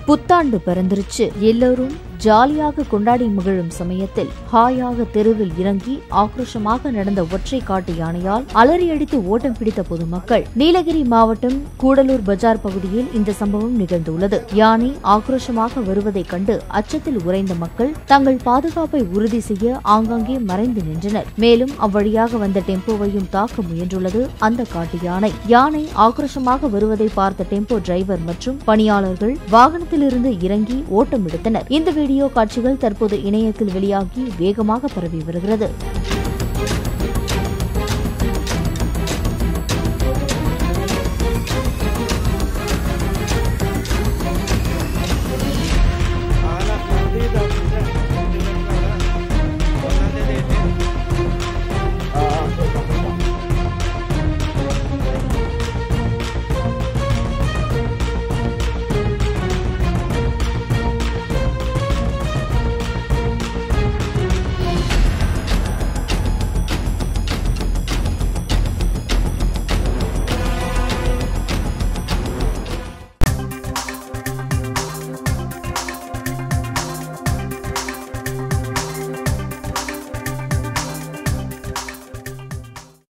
புத்தாண்டு பிறந்துருச்சு எல்லோரும் ஜாலியாக கொண்டாடி மகிழும் சமயத்தில் ஹாயாக தெருவில் இறங்கி ஆக்ரோஷமாக நடந்த ஒற்றை காட்டு யானையால் அலறியடித்து ஓட்டம் பிடித்த பொதுமக்கள் நீலகிரி மாவட்டம் கூடலூர் பஜார் பகுதியில் இந்த சம்பவம் நிகழ்ந்துள்ளது யானை ஆக்ரோஷமாக வருவதைக் கண்டு அச்சத்தில் உறைந்த மக்கள் தங்கள் பாதுகாப்பை உறுதி செய்ய ஆங்காங்கே மறைந்து நின்றனர் மேலும் அவ்வழியாக வந்த டெம்போவையும் தாக்க முயன்றுள்ளது அந்த காட்டு யானை யானை ஆக்ரோஷமாக வருவதை பார்த்த டெம்போ டிரைவர் மற்றும் பணியாளர்கள் வாகனத்திலிருந்து இறங்கி ஓட்டம் எடுத்தனர் இந்த வீடியோ காட்சிகள் தற்போது இணையத்தில் வெளியாகி வேகமாக பரவி வருகிறது